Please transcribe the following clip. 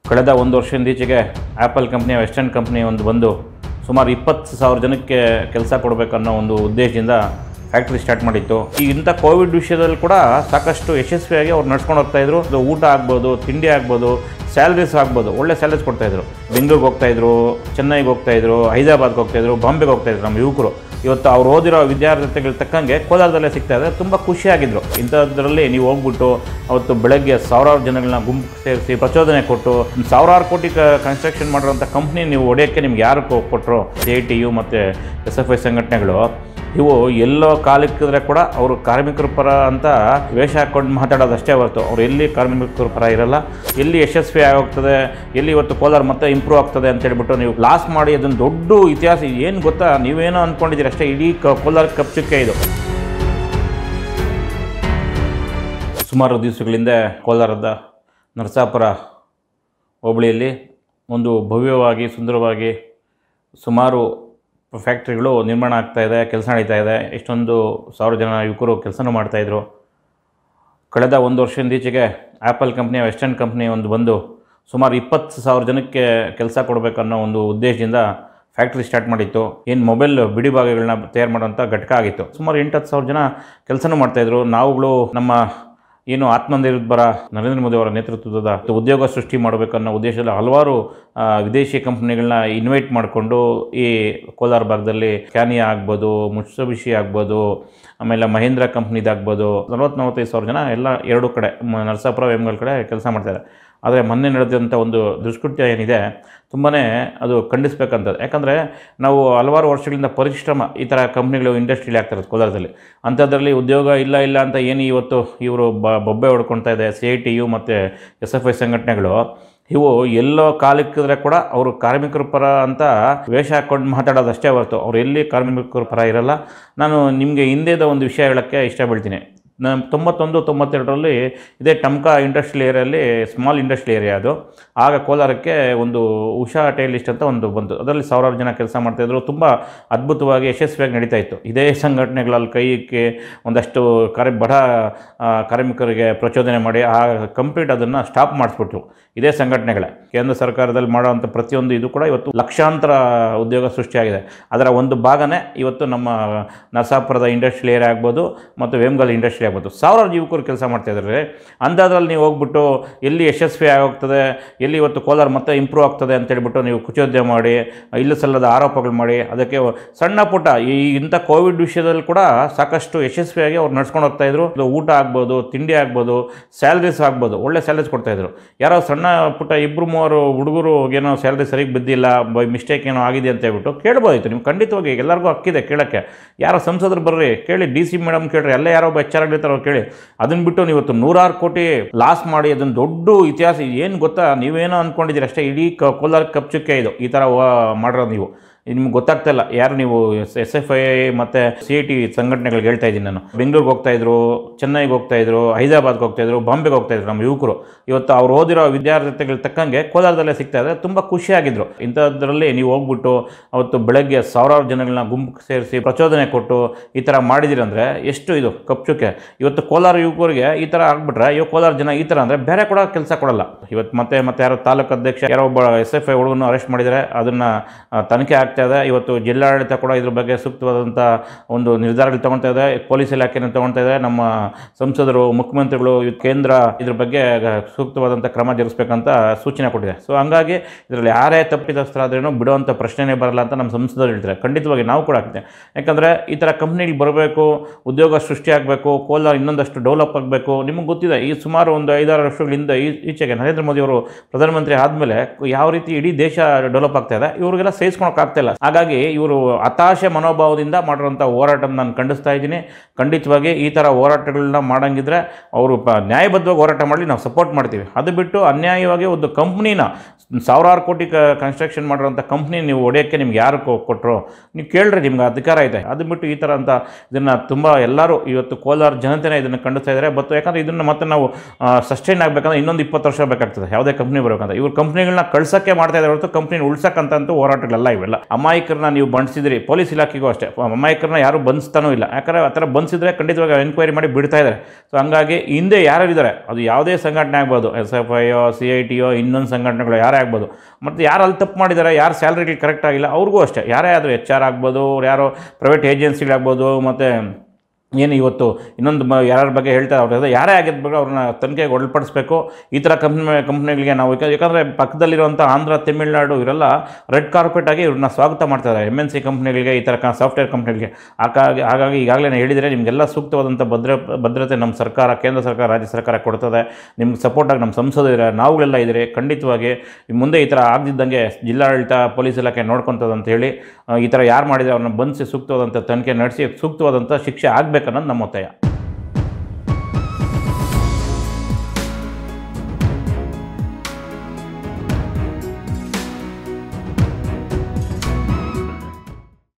ಕಳೆದ ಒಂದು ವರ್ಷದಿಂದೀಚೆಗೆ ಆ್ಯಪಲ್ ಕಂಪ್ನಿ ವೆಸ್ಟರ್ನ್ ಕಂಪ್ನಿ ಒಂದು ಬಂದು ಸುಮಾರು ಇಪ್ಪತ್ತು ಸಾವಿರ ಜನಕ್ಕೆ ಕೆಲಸ ಕೊಡಬೇಕನ್ನೋ ಒಂದು ಉದ್ದೇಶದಿಂದ ಫ್ಯಾಕ್ಟ್ರಿ ಸ್ಟಾರ್ಟ್ ಮಾಡಿತ್ತು ಈ ಇಂಥ ಕೋವಿಡ್ ವಿಷಯದಲ್ಲಿ ಕೂಡ ಸಾಕಷ್ಟು ಯಶಸ್ವಿಯಾಗಿ ಅವ್ರು ನಡ್ಸ್ಕೊಂಡು ಹೋಗ್ತಾ ಇದ್ರು ಅದು ಊಟ ಆಗ್ಬೋದು ತಿಂಡಿ ಆಗ್ಬೋದು ಸ್ಯಾಲ್ರೀಸ್ ಆಗ್ಬೋದು ಒಳ್ಳೆ ಸ್ಯಾಲರೀಸ್ ಕೊಡ್ತಾಯಿದ್ರು ಬೆಂಗಳೂರಿಗೆ ಹೋಗ್ತಾಯಿದ್ರು ಚೆನ್ನೈಗೆ ಹೋಗ್ತಾಯಿದ್ರು ಹೈದರಾಬಾದ್ಗೆ ಹೋಗ್ತಾಯಿದ್ರು ಬಾಂಬೆಗೆ ಹೋಗ್ತಾಯಿದ್ರು ನಮ್ಮ ಯುವಕರು ಇವತ್ತು ಅವ್ರು ಓದಿರೋ ವಿದ್ಯಾರ್ಥಿಗಳು ತಕ್ಕಂಗೆ ಕೋಲಾರದಲ್ಲೇ ಸಿಗ್ತಾ ಇದೆ ತುಂಬ ಖುಷಿಯಾಗಿದ್ದರು ಇಂಥದ್ರಲ್ಲಿ ನೀವು ಹೋಗ್ಬಿಟ್ಟು ಅವತ್ತು ಬೆಳಗ್ಗೆ ಸಾವಿರಾರು ಜನಗಳನ್ನ ಗುಂಪು ಸೇರಿಸಿ ಪ್ರಚೋದನೆ ಕೊಟ್ಟು ಸಾವಿರಾರು ಕೋಟಿ ಕನ್ಸ್ಟ್ರಕ್ಷನ್ ಮಾಡಿರೋಂಥ ಕಂಪ್ನಿ ನೀವು ಹೊಡೆಯೋಕ್ಕೆ ನಿಮ್ಗೆ ಯಾರು ಕೊ- ಕೊಟ್ಟರು ಸಿ ಐ ಟಿ ಯು ಮತ್ತು ಎಸ್ ಎಫ್ ಐ ಸಂಘಟನೆಗಳು ಇವು ಎಲ್ಲೋ ಕಾಲಿಕ್ಕಿದ್ರೆ ಕೂಡ ಅವರು ಕಾರ್ಮಿಕರ ಪರ ಅಂತ ವೇಷ ಹಾಕ್ಕೊಂಡು ಮಾತಾಡೋದಷ್ಟೇ ಹೊರತು ಅವ್ರು ಎಲ್ಲಿ ಕಾರ್ಮಿಕರ ಪರ ಇರಲ್ಲ ಎಲ್ಲಿ ಯಶಸ್ವಿ ಆಗೋಗ್ತದೆ ಎಲ್ಲಿ ಇವತ್ತು ಕೋಲಾರ ಮತ್ತೆ ಇಂಪ್ರೂವ್ ಆಗ್ತದೆ ಅಂತ ಹೇಳ್ಬಿಟ್ಟು ನೀವು ಲಾಸ್ ಮಾಡಿ ಅದೊಂದು ದೊಡ್ಡ ಇತಿಹಾಸ ಏನು ಗೊತ್ತಾ ನೀವೇನೋ ಅಂದ್ಕೊಂಡಿದ್ದೀರಿ ಅಷ್ಟೇ ಇಡೀ ಕ- ಕೋಲಾರ ಕಪ್ಚುಕ್ಕೆ ಇದು ಸುಮಾರು ದಿವಸಗಳಿಂದ ಕೋಲಾರದ ನರಸಾಪುರ ಹೋಬಳಿಯಲ್ಲಿ ಒಂದು ಭವ್ಯವಾಗಿ ಸುಂದರವಾಗಿ ಸುಮಾರು ಫ್ಯಾಕ್ಟ್ರಿಗಳು ನಿರ್ಮಾಣ ಆಗ್ತಾ ಇದೆ ಕೆಲಸ ನಡೀತಾ ಇದೆ ಎಷ್ಟೊಂದು ಸಾವಿರ ಜನ ಯುವಕರು ಕೆಲಸನೂ ಮಾಡ್ತಾಯಿದ್ರು ಕಳೆದ ಒಂದು ವರ್ಷದಿಂದೀಚೆಗೆ ಆ್ಯಪಲ್ ಕಂಪ್ನಿ ವೆಸ್ಟರ್ನ್ ಕಂಪ್ನಿ ಒಂದು ಬಂದು ಸುಮಾರು ಇಪ್ಪತ್ತು ಸಾವಿರ ಜನಕ್ಕೆ ಕೆಲಸ ಕೊಡಬೇಕನ್ನೋ ಒಂದು ಉದ್ದೇಶದಿಂದ ಫ್ಯಾಕ್ಟ್ರಿ ಸ್ಟಾರ್ಟ್ ಮಾಡಿತ್ತು ಏನು ಮೊಬೈಲ್ ಬಿಡಿ ಭಾಗಗಳನ್ನ ತಯಾರು ಮಾಡೋಂಥ ಘಟಕ ಆಗಿತ್ತು ಸುಮಾರು ಎಂಟು ಹತ್ತು ಸಾವಿರ ಜನ ಕೆಲಸನೂ ಮಾಡ್ತಾಯಿದ್ರು ನಾವುಗಳು ನಮ್ಮ ಏನು ಆತ್ಮನಿರ್ಭರ ನರೇಂದ್ರ ಮೋದಿ ಅವರ ನೇತೃತ್ವದ ಉದ್ಯೋಗ ಸೃಷ್ಟಿ ಮಾಡಬೇಕನ್ನೋ ಉದ್ದೇಶದಲ್ಲಿ ಹಲವಾರು ಆ, ವಿದೇಶಿ ಕಂಪ್ನಿಗಳನ್ನ ಇನ್ವೈಟ್ ಮಾಡಿಕೊಂಡು ಈ ಕೋಲಾರ ಭಾಗದಲ್ಲಿ ಕ್ಯಾನಿಯಾ ಆಗ್ಬೋದು ಮುತ್ಸುಬಿಶಿ ಆಗ್ಬೋದು ಆಮೇಲೆ ಮಹೇಂದ್ರ ಕಂಪ್ನಿದಾಗ್ಬೋದು ನಲ್ವತ್ತು ನಲವತ್ತೈದು ಸಾವಿರ ಜನ ಎಲ್ಲ ಎರಡು ಕಡೆ ಮ- ನರಸಾಪುರ ವೇಮಗಲ್ ಕಡೆ ಕೆಲಸ ಮಾಡ್ತಾರೆ ಆದರೆ ಮೊನ್ನೆ ನಡೆದಂಥ ಒಂದು ದುಷ್ಕೃತ್ಯ ಏನಿದೆ ತುಂಬಾ ಅದು ಖಂಡಿಸ್ಬೇಕಂತದ್ದು ಯಾಕಂದರೆ ನಾವು ಹಲವಾರು ವರ್ಷಗಳಿಂದ ಪರಿಶ್ರಮ ಈ ಥರ ಕಂಪ್ನಿಗಳು ಇಂಡಸ್ಟ್ರಿಲಿ ಆಗ್ತಿರೋದು ಕೋಲಾರದಲ್ಲಿ ಅಂಥದ್ರಲ್ಲಿ ಉದ್ಯೋಗ ಇಲ್ಲ ಇಲ್ಲ ಅಂತ ಏನು ಇವತ್ತು ಇವರು ಬ ಬೊಬ್ಬೆ ಹೊಡ್ಕೊಳ್ತಾ ಇದೆ ಸಿ ಐ ಟಿ ಯು ಮತ್ತು ಎಸ್ ಎಫ್ ಐ ಸಂಘಟನೆಗಳು ಇವು ಎಲ್ಲೋ ಕಾಲಿಕ್ಕಿದ್ರೆ ಕೂಡ ಅವರು ಕಾರ್ಮಿಕರ ಪರ ಅಂತ ವೇಷ ಹಾಕ್ಕೊಂಡು ಮಾತಾಡೋದಷ್ಟೇ ಹೊರತು ಅವ್ರು ಎಲ್ಲಿ ಕಾರ್ಮಿಕರ ಪರ ಇರಲ್ಲ ನಾನು ನಿಮಗೆ ಹಿಂದೆದ ಒಂದು ವಿಷಯ ಹೇಳೋಕ್ಕೆ ಇಷ್ಟಪಡ್ತೀನಿ ನಾನು ತೊಂಬತ್ತೊಂದು ತೊಂಬತ್ತೆರಡರಲ್ಲಿ ಇದೇ ಟಮ್ಕಾ ಇಂಡಸ್ಟ್ರಿಯಲ್ ಏರಿಯಲ್ಲಿ ಸ್ಮಾಲ್ ಇಂಡಸ್ಟ್ರಿಯಲ್ ಏರಿಯಾ ಅದು ಆಗ ಕೋಲಾರಕ್ಕೆ ಒಂದು ಉಷಾ ಟೈಲಿಸ್ಟ್ ಅಂತ ಒಂದು ಬಂತು ಅದರಲ್ಲಿ ಸಾವಿರಾರು ಜನ ಕೆಲಸ ಮಾಡ್ತಾಯಿದ್ರು ತುಂಬ ಅದ್ಭುತವಾಗಿ ಯಶಸ್ವಿಯಾಗಿ ನಡೀತಾ ಇತ್ತು ಇದೇ ಸಂಘಟನೆಗಳಲ್ಲಿ ಕೈಗೆ ಒಂದಷ್ಟು ಕಾರ್ಯ ಬಡ ಆ, ಕಾರ್ಮಿಕರಿಗೆ ಪ್ರಚೋದನೆ ಮಾಡಿ ಆ ಕಂಪ್ಲೀಟ್ ಅದನ್ನು ಸ್ಟಾಪ್ ಮಾಡಿಸ್ಬಿಟ್ರು ಇದೇ ಸಂಘಟನೆಗಳೇ ಕೇಂದ್ರ ಸರ್ಕಾರದಲ್ಲಿ ಮಾಡೋವಂಥ ಪ್ರತಿಯೊಂದು ಇದು ಕೂಡ ಇವತ್ತು ಲಕ್ಷಾಂತರ ಉದ್ಯೋಗ ಸೃಷ್ಟಿಯಾಗಿದೆ ಅದರ ಒಂದು ಭಾಗನೇ ಇವತ್ತು ನಮ್ಮ ನರಸಾಪುರದ ಇಂಡಸ್ಟ್ರಿಯಲ್ ಏರಿಯಾ ಆಗ್ಬೋದು ಮತ್ತು ವೇಮಗಲ್ ಇಂಡಸ್ಟ್ರಿ ಆಗ್ಬೋದು ಸಾವಿರಾರು ಯುವಕರು ಕೆಲಸ ಮಾಡ್ತಾಯಿದ್ದಾರೆ ಅಂಥದ್ರಲ್ಲಿ ನೀವು ಹೋಗ್ಬಿಟ್ಟು ಎಲ್ಲಿ ಯಶಸ್ವಿ ಆಗೋಗ್ತದೆ ಎಲ್ಲಿ ಇವತ್ತು ಕೋಲಾರ ಮತ್ತೆ ಇಂಪ್ರೂವ್ ಆಗ್ತದೆ ಅಂತ ಹೇಳ್ಬಿಟ್ಟು ನೀವು ಕುಚೋದ್ಯ ಮಾಡಿ ಇಲ್ಲ ಸಲ್ಲದ ಆರೋಪಗಳು ಮಾಡಿ ಅದಕ್ಕೆ ಸಣ್ಣ ಪುಟ್ಟ ಈ ಇಂಥ ಕೋವಿಡ್ ವಿಷಯದಲ್ಲಿ ಕೂಡ ಸಾಕಷ್ಟು ಯಶಸ್ವಿಯಾಗಿ ಅವ್ರು ನಡ್ಸ್ಕೊಂಡು ಹೋಗ್ತಾ ಇದ್ರು ಅದು ಊಟ ಆಗ್ಬೋದು ತಿಂಡಿ ಆಗ್ಬೋದು ಸ್ಯಾಲ್ರೀಸ್ ಆಗ್ಬೋದು ಒಳ್ಳೆ ಸ್ಯಾಲ್ರೀಸ್ ಕೊಡ್ತಾಯಿದ್ರು ಯಾರೋ ಸಣ್ಣ ಪುಟ್ಟ ಇಬ್ಬರು ಮೂವರು ಹುಡುಗರು ಏನೋ ಸ್ಯಾಲ್ರಿ ಸರಿಗೆ ಬಿದ್ದಿಲ್ಲ ಬೈ ಮಿಸ್ಟೇಕ್ ಏನೋ ಆಗಿದೆ ಅಂತ ಹೇಳ್ಬಿಟ್ಟು ಕೇಳ್ಬೋದಿತ್ತು ನೀವು ಖಂಡಿತವಾಗಿ ಎಲ್ಲರಿಗೂ ಹಕ್ಕಿದೆ ಕೇಳೋಕ್ಕೆ ಯಾರೋ ಸಂಸದರು ಬರ್ರಿ ಕೇಳಿ ಡಿ ಸಿ ಮೇಡಮ್ ಕೇಳ್ರಿ ಎಲ್ಲ ಯಾರೋ ಒಬ್ಬ ಎಚ್ ಆರ್ ಆಗಿರ್ತಾರೋ ಕೇಳಿ ಅದನ್ನು ಬಿಟ್ಟು ನೀವು ಇವತ್ತು ನೂರಾರು ಕೋಟಿ ಲಾಸ್ ಮಾಡಿ ಅದನ್ನು ದೊಡ್ಡ ಇತಿಹಾಸ ಏನು ಗೊತ್ತಾ ನೀವೇನೋ ಅಂದ್ಕೊಂಡಿದ್ದೀರಿ ಅಷ್ಟೇ ಇಡೀ ಕ- ಕೋಲಾರ ಕಪ್ಚುಕ್ಕೆ ಇದು ಈ ಥರ ವ- ಮಾಡಿರೋದು ನೀವು ಇದು ನಿಮ್ಗೆ ಗೊತ್ತಾಗ್ತಾ ಇಲ್ಲ ಯಾರು ನೀವು ಎಸ್ ಎಫ್ ಐ ಮತ್ತು ಸಿ ಐ ಟಿ ಸಂಘಟನೆಗಳಿಗೆ ಹೇಳ್ತಾ ಇದ್ದೀನಿ ನಾನು ಬೆಂಗಳೂರಿಗೆ ಹೋಗ್ತಾಯಿದ್ರು ಚೆನ್ನೈಗೆ ಹೋಗ್ತಾಯಿದ್ರು ಹೈದರಾಬಾದ್ಗೆ ಹೋಗ್ತಾಯಿದ್ರು ಬಾಂಬೆಗೆ ಹೋಗ್ತಾಯಿದ್ರು ನಮ್ಮ ಯುವಕರು ಇವತ್ತು ಅವ್ರು ಓದಿರೋ ವಿದ್ಯಾರ್ಥಿಗಳು ತಕ್ಕಂಗೆ ಕೋಲಾರದಲ್ಲೇ ಸಿಗ್ತಾ ಇದೆ ತುಂಬ ಖುಷಿಯಾಗಿದ್ದರು ಇಂಥದ್ರಲ್ಲಿ ನೀವು ಹೋಗ್ಬಿಟ್ಟು ಅವತ್ತು ಬೆಳಗ್ಗೆ ಸಾವಿರಾರು ಜನಗಳನ್ನ ಗುಂಪು ಸೇರಿಸಿ ಪ್ರಚೋದನೆ ಕೊಟ್ಟು ಈ ಥರ ಮಾಡಿದಿರಂದರೆ ಎಷ್ಟು ಇದು ಕಪ್ಚುಕ್ಕೆ ಇವತ್ತು ಕೋಲಾರ ಯುವಕರಿಗೆ ಈ ಥರ ಆಗ್ಬಿಟ್ರೆ ಇವಾಗ ಕೋಲಾರ ಜನ ಈ ಥರ ಅಂದರೆ ಬೇರೆ ಕೂಡ ಕೆಲಸ ಕೊಡಲ್ಲ ಇವತ್ತು ಮತ್ತೆ ಮತ್ತೆ ಯಾರೋ ತಾಲೂಕು ಅಧ್ಯಕ್ಷ ಯಾರೋ ಒಬ್ಬ ಎಸ್ ಎಫ್ ಐ ಹುಡುಗನ ಅರೆಸ್ಟ್ ಮಾಡಿದರೆ ಅದನ್ನು ತನಿಖೆ ಆಗ್ತಾ ಇದೆ ಇವತ್ತು ಜಿಲ್ಲಾಡಳಿತ ಕೂಡ ಇದ್ರ ಬಗ್ಗೆ ಸೂಕ್ತವಾದಂಥ ಒಂದು ನಿರ್ಧಾರಗಳು ತಗೊಳ್ತಾ ಇದೆ ಪೊಲೀಸ್ ಇಲಾಖೆನ ತಗೊಳ್ತಾ ಇದೆ ನಮ್ಮ ಸಂಸದರು ಮುಖ್ಯಮಂತ್ರಿಗಳು ಇವತ್ತು ಕೇಂದ್ರ ಇದ್ರ ಬಗ್ಗೆ ಸೂಕ್ತವಾದಂಥ ಕ್ರಮ ಜರುಗಿಸ್ಬೇಕಂತ ಸೂಚನೆ ಕೊಟ್ಟಿದೆ ಸೊ ಹಂಗಾಗಿ ಇದರಲ್ಲಿ ಯಾರೇ ತಪ್ಪಿತಸ್ಥರಾದ್ರೇನು ಬಿಡುವಂಥ ಪ್ರಶ್ನೆನೇ ಬರಲ್ಲ ಅಂತ ನಮ್ಮ ಸಂಸದರು ಹೇಳ್ತಾರೆ ಖಂಡಿತವಾಗಿ ನಾವು ಕೂಡ ಆಗ್ತೇವೆ ಯಾಕಂದರೆ ಈ ಥರ ಕಂಪ್ನಿಗಳು ಬರಬೇಕು ಉದ್ಯೋಗ ಸೃಷ್ಟಿ ಆಗಬೇಕು ಕೋಲಾರ ಇನ್ನೊಂದಷ್ಟು ಡೆವಲಪ್ ಆಗಬೇಕು ನಿಮಗೆ ಗೊತ್ತಿದೆ ಈ ಸುಮಾರು ಒಂದು ಐದಾರು ವರ್ಷಗಳಿಂದ ಈ ಈಚೆಗೆ ನರೇಂದ್ರ ಮೋದಿ ಅವರು ಪ್ರಧಾನಮಂತ್ರಿ ಆದಮೇಲೆ ಯಾವ ರೀತಿ ಇಡೀ ದೇಶ ಡೆವಲಪ್ ಆಗ್ತಾ ಇದೆ ಇವರಿಗೆಲ್ಲ ಸೇರಿಸ್ಕೊಳಕ್ಕಾಗ್ತಾ ಇಲ್ಲ ಹಾಗಾಗಿ ಇವರು ಹತಾಶೆ ಮನೋಭಾವದಿಂದ ಮಾಡಿರೋಂಥ ಹೋರಾಟ ನಾನು ಖಂಡಿಸ್ತಾ ಇದ್ದೀನಿ ಖಂಡಿತವಾಗಿ ಈ ಥರ ಹೋರಾಟಗಳನ್ನ ಮಾಡಂಗಿದ್ರೆ ಅವರು ಪ ನ್ಯಾಯಬದ್ಧವಾಗಿ ಹೋರಾಟ ಮಾಡಲಿ ನಾವು ಸಪೋರ್ಟ್ ಮಾಡ್ತೀವಿ ಅದು ಬಿಟ್ಟು ಅನ್ಯಾಯವಾಗಿ ಒಂದು ಕಂಪ್ನಿನ ಸಾವಿರಾರು ಕೋಟಿ ಕ ಕನ್ಸ್ಟ್ರಕ್ಷನ್ ಮಾಡಿರೋಂಥ ಕಂಪ್ನಿ ನೀವು ಹೊಡೆಯೋಕ್ಕೆ ನಿಮ್ಗೆ ಯಾರು ಕೊ- ಕೊಟ್ಟರು ನೀವು ಕೇಳ್ರಿ ನಿಮ್ಗೆ ಅಧಿಕಾರ ಇದೆ ಅದು ಬಿಟ್ಟು ಈ ಥರ ಅಂತ ಇದನ್ನು ತುಂಬ ಎಲ್ಲರೂ ಇವತ್ತು ಕೋಲಾರ ಜನತೆನೇ ಇದನ್ನು ಖಂಡಿಸ್ತಾ ಇದ್ದಾರೆ ಬಟ್ ಯಾಕಂದರೆ ಇದನ್ನು ಮತ್ತೆ ನಾವು ಸಸ್ಟೈನ್ ಆಗಬೇಕಂದ್ರೆ ಇನ್ನೊಂದು ಇಪ್ಪತ್ತು ವರ್ಷ ಬೇಕಾಗ್ತದೆ ಯಾವುದೇ ಕಂಪ್ನಿ ಬರಬೇಕಂತ ಇವ್ರು ಕಂಪ್ನಿಗಳನ್ನ ಕಳ್ಸೋಕ್ಕೆ ಮಾಡ್ತಾ ಇದ್ದಾರೆ ಹೊರತು ಕಂಪ್ನಿನ ಉಳ್ಸಕ್ಕಂತಂತೂ ಹೋರಾಟಗಳೆಲ್ಲ ಇವೆಲ್ಲ ಅಮಾಯಕರನ್ನ ನೀವು ಬಂಧಿಸಿದ್ರಿ ಪೊಲೀಸ್ ಇಲಾಖೆಗೂ ಅಷ್ಟೇ ಅಮಾಯಕರನ್ನ ಯಾರು ಬಂಧಿಸ್ತಾನೂ ಇಲ್ಲ ಯಾಕಂದರೆ ಆ ಥರ ಬಂಧಿಸಿದ್ರೆ ಖಂಡಿತವಾಗಿ ಎನ್ಕ್ವೈರಿ ಮಾಡಿ ಬಿಡ್ತಾ ಇದ್ದಾರೆ ಸೊ ಹಂಗಾಗಿ ಹಿಂದೆ ಯಾರ್ಯಾರಿದ್ದಾರೆ ಅದು ಯಾವುದೇ ಸಂಘಟನೆ ಆಗ್ಬೋದು S F I C I T ಇನ್ನೊಂದು ಸಂಘಟನೆಗಳು ಯಾರೇ ಆಗ್ಬೋದು ಮತ್ತು ಯಾರು ಅಲ್ಲಿ ತಪ್ಪು ಮಾಡಿದ್ದಾರೆ ಯಾರು ಸ್ಯಾಲ್ರಿಗಳು ಕರೆಕ್ಟ್ ಆಗಿಲ್ಲ ಅವ್ರಿಗೂ ಅಷ್ಟೇ ಯಾರೇ ಆದರೂ ಎಚ್ ಆರ್ ಆಗ್ಬೋದು ಅವ್ರು ಯಾರೋ ಪ್ರೈವೇಟ್ ಏಜೆನ್ಸಿಗಳಾಗ್ಬೋದು ಮತ್ತು ಏನು ಇವತ್ತು ಇನ್ನೊಂದು ಮ ಯಾರ ಬಗ್ಗೆ ಹೇಳ್ತಾರೆ ಅವ್ರ ಯಾರೇ ಆಗಿರ್ಬೇಕು ಅವ್ರನ್ನ ತನಿಖೆಗೆ ಒಳಪಡಿಸ್ಬೇಕು ಈ ಥರ ಕಂಪ್ನಿ ಕಂಪ್ನಿಗಳಿಗೆ ನಾವು ಯಾಕ- ಯಾಕಂದರೆ ಪಕ್ಕದಲ್ಲಿರುವಂಥ ಆಂಧ್ರ ತಮಿಳ್ನಾಡು ಇವರೆಲ್ಲ ರೆಡ್ ಕಾರ್ಪೆಟ್ ಆಗಿ ಇವ್ರನ್ನ ಸ್ವಾಗತ ಮಾಡ್ತಾರೆ ಎಮ್ ಎನ್ ಸಿ ಕಂಪ್ನಿಗಳಿಗೆ ಈ ಥರ ಕ ಸಾಫ್ಟ್ವೇರ್ ಕಂಪ್ನಿಗಳಿಗೆ ಹಾಗಾಗಿ ಹಾಗಾಗಿ ಈಗಾಗಲೇ ನಾನು ಹೇಳಿದರೆ ನಿಮಗೆಲ್ಲ ಸೂಕ್ತವಾದಂಥ ಭದ್ರ ಭದ್ರತೆ ನಮ್ಮ ಸರ್ಕಾರ ಕೇಂದ್ರ ಸರ್ಕಾರ ರಾಜ್ಯ ಸರ್ಕಾರ ಕೊಡ್ತದೆ ನಿಮ್ಗೆ ಸಪೋರ್ಟಾಗಿ ನಮ್ಮ ಸಂಸದರು ನಾವುಗಳೆಲ್ಲ ಇದ್ದೀರಿ ಖಂಡಿತವಾಗಿ ಮುಂದೆ ಈ ಥರ ಆಗದಿದ್ದಂಗೆ ಜಿಲ್ಲಾಡಳಿತ ಪೊಲೀಸ್ ಇಲಾಖೆ ನೋಡ್ಕೊತದೆ ಅಂತ ಹೇಳಿ ಆ, ಈ ಥರ ಯಾರು ಮಾಡಿದರೆ ಅವ್ರನ್ನ ಬಂಧಿಸಿ ಸೂಕ್ತವಾದಂಥ ತನಿಖೆ ನಡೆಸಿ ಸೂಕ್ತವಾದಂಥ ಶಿಕ್ಷೆ ಆಗಬೇಕನ್ನೋದು ನಮ್ಮ ಒತ್ತಾಯ